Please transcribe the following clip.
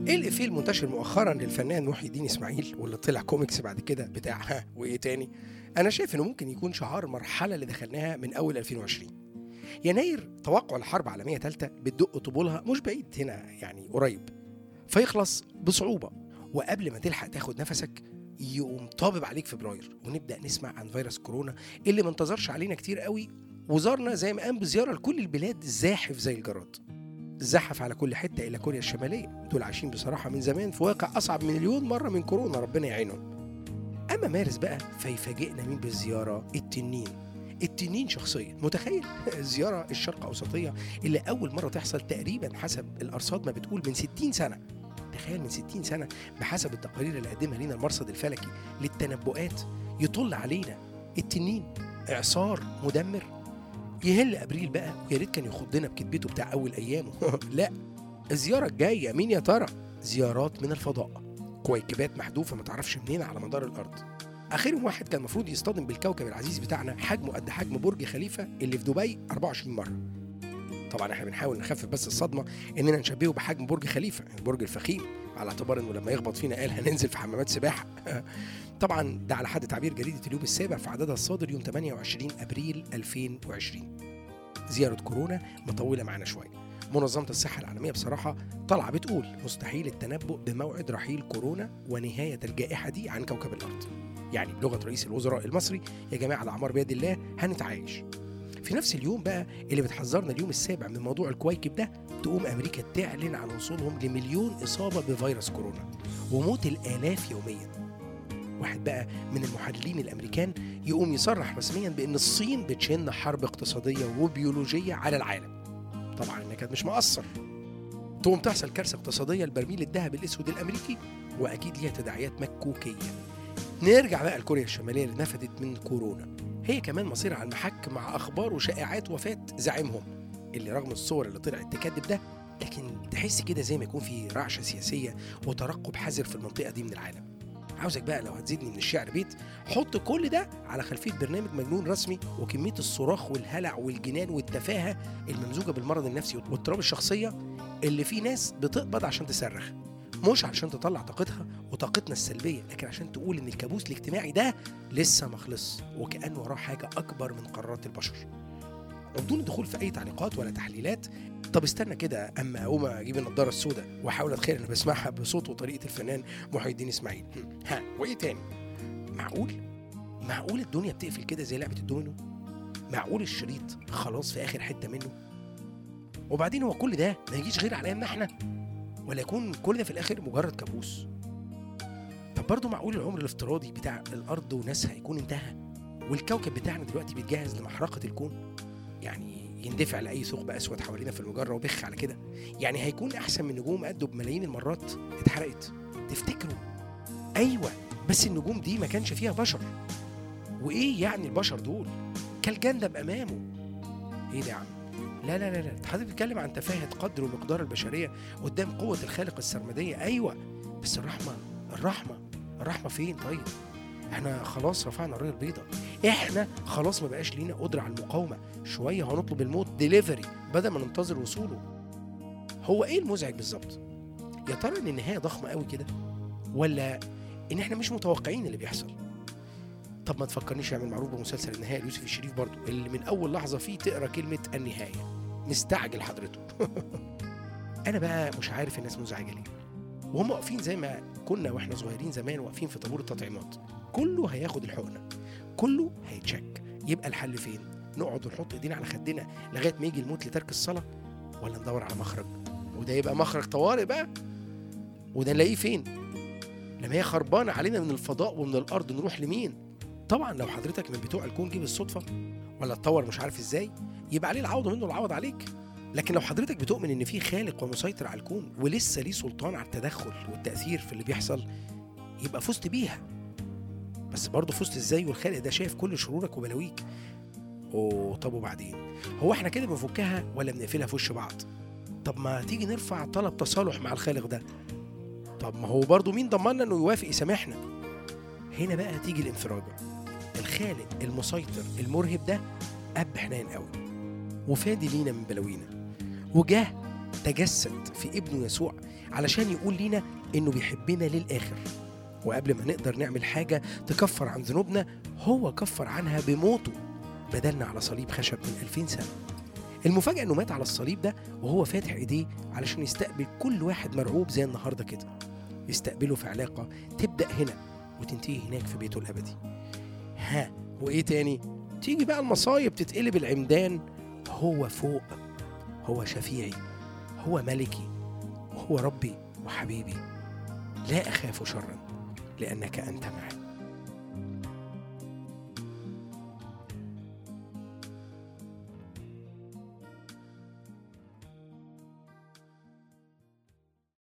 ايه الافيه المنتشر مؤخرا للفنان محي الدين اسماعيل واللي طلع كوميكس بعد كده بتاع ها وايه تاني انا شايف انه ممكن يكون شعار المرحله اللي دخلناها من اول 2020 يناير توقع الحرب عالميه ثالثه بتدق طبولها مش بعيد هنا يعني قريب فيخلص بصعوبه وقبل ما تلحق تاخد نفسك يقوم طابب عليك فبراير ونبدا نسمع عن فيروس كورونا اللي ما انتظرش علينا كتير قوي وزارنا زي ما قام بزياره لكل البلاد زاحف زي الجراد زحف على كل حته الى كوريا الشماليه دول عايشين بصراحه من زمان في واقع اصعب مليون مره من كورونا ربنا يعينهم اما مارس بقى فيفاجئنا مين بالزياره التنين التنين شخصيا متخيل الزياره الشرق اوسطيه اللي اول مره تحصل تقريبا حسب الارصاد ما بتقول من 60 سنه تخيل من 60 سنه بحسب التقارير اللي قدمها لنا المرصد الفلكي للتنبؤات يطل علينا التنين اعصار مدمر يهل ابريل بقى ويا ريت كان يخضنا بكتبته بتاع اول ايامه لا الزياره الجايه مين يا ترى زيارات من الفضاء كويكبات محذوفه ما تعرفش منين على مدار الارض اخرهم واحد كان المفروض يصطدم بالكوكب العزيز بتاعنا حجمه قد حجم برج خليفه اللي في دبي 24 مره طبعا احنا بنحاول نخفف بس الصدمه اننا نشبهه بحجم برج خليفه البرج الفخيم على اعتبار انه لما يخبط فينا قال هننزل في حمامات سباحه طبعا ده على حد تعبير جريده اليوم السابع في عددها الصادر يوم 28 ابريل 2020 زياره كورونا مطوله معانا شويه منظمة الصحة العالمية بصراحة طالعة بتقول مستحيل التنبؤ بموعد رحيل كورونا ونهاية الجائحة دي عن كوكب الأرض يعني بلغة رئيس الوزراء المصري يا جماعة الأعمار بيد الله هنتعايش في نفس اليوم بقى اللي بتحذرنا اليوم السابع من موضوع الكويكب ده تقوم أمريكا تعلن عن وصولهم لمليون إصابة بفيروس كورونا وموت الآلاف يوميا واحد بقى من المحللين الامريكان يقوم يصرح رسميا بان الصين بتشن حرب اقتصاديه وبيولوجيه على العالم طبعا النكد مش مقصر تقوم تحصل كارثه اقتصاديه لبرميل الذهب الاسود الامريكي واكيد ليها تداعيات مكوكيه نرجع بقى لكوريا الشماليه اللي نفدت من كورونا هي كمان مصيرها على المحك مع اخبار وشائعات وفاه زعيمهم اللي رغم الصور اللي طلعت تكذب ده لكن تحس كده زي ما يكون في رعشه سياسيه وترقب حذر في المنطقه دي من العالم عاوزك بقى لو هتزيدني من الشعر بيت حط كل ده على خلفيه برنامج مجنون رسمي وكميه الصراخ والهلع والجنان والتفاهه الممزوجه بالمرض النفسي واضطراب الشخصيه اللي في ناس بتقبض عشان تصرخ مش عشان تطلع طاقتها وطاقتنا السلبيه لكن عشان تقول ان الكابوس الاجتماعي ده لسه ما خلص وكان وراه حاجه اكبر من قرارات البشر وبدون الدخول في اي تعليقات ولا تحليلات طب استنى كده اما اقوم اجيب النضاره السوداء واحاول اتخيل انا بسمعها بصوت وطريقه الفنان محي الدين اسماعيل ها وايه تاني معقول معقول الدنيا بتقفل كده زي لعبه الدومينو معقول الشريط خلاص في اخر حته منه وبعدين هو كل ده ما يجيش غير علينا احنا ولا يكون كل ده في الاخر مجرد كابوس طب برضه معقول العمر الافتراضي بتاع الارض وناسها يكون انتهى والكوكب بتاعنا دلوقتي بيتجهز لمحرقه الكون يعني يندفع لاي ثقب اسود حوالينا في المجره وبخ على كده يعني هيكون احسن من نجوم قده بملايين المرات اتحرقت تفتكروا ايوه بس النجوم دي ما كانش فيها بشر وايه يعني البشر دول كالجندب امامه ايه ده يا عم لا لا لا لا حضرتك بتتكلم عن تفاهه قدر ومقدار البشريه قدام قوه الخالق السرمديه ايوه بس الرحمه الرحمه الرحمه فين طيب احنا خلاص رفعنا الرايه البيضاء احنا خلاص ما بقاش لينا قدره على المقاومه شويه هنطلب الموت ديليفري بدل ما ننتظر وصوله هو ايه المزعج بالظبط يا ترى ان النهايه ضخمه قوي كده ولا ان احنا مش متوقعين اللي بيحصل طب ما تفكرنيش اعمل معروف بمسلسل النهايه ليوسف الشريف برضو اللي من اول لحظه فيه تقرا كلمه النهايه مستعجل حضرته انا بقى مش عارف الناس منزعجه ليه وهم واقفين زي ما كنا واحنا صغيرين زمان واقفين في طابور التطعيمات كله هياخد الحقنه كله هيتشك يبقى الحل فين نقعد ونحط ايدينا على خدنا لغايه ما يجي الموت لترك الصلاه ولا ندور على مخرج وده يبقى مخرج طوارئ بقى وده نلاقيه فين لما هي خربانه علينا من الفضاء ومن الارض نروح لمين طبعا لو حضرتك من بتوع الكون جه بالصدفه ولا اتطور مش عارف ازاي يبقى عليه العوض منه العوض عليك لكن لو حضرتك بتؤمن ان في خالق ومسيطر على الكون ولسه ليه سلطان على التدخل والتاثير في اللي بيحصل يبقى فزت بيها بس برضه فزت ازاي والخالق ده شايف كل شرورك وبلاويك اوه طب وبعدين هو احنا كده بنفكها ولا بنقفلها في وش بعض طب ما تيجي نرفع طلب تصالح مع الخالق ده طب ما هو برضه مين ضمننا انه يوافق يسامحنا هنا بقى تيجي الانفراجه الخالق المسيطر المرهب ده اب حنين قوي وفادي لينا من بلاوينا وجاه تجسد في ابنه يسوع علشان يقول لنا إنه بيحبنا للآخر وقبل ما نقدر نعمل حاجة تكفر عن ذنوبنا هو كفر عنها بموته بدلنا على صليب خشب من 2000 سنة المفاجأة إنه مات على الصليب ده وهو فاتح إيديه علشان يستقبل كل واحد مرعوب زي النهاردة كده يستقبله في علاقة تبدأ هنا وتنتهي هناك في بيته الأبدي ها وإيه تاني؟ تيجي بقى المصايب تتقلب العمدان هو فوق هو شفيعي هو ملكي هو ربي وحبيبي لا أخاف شرا لأنك أنت معي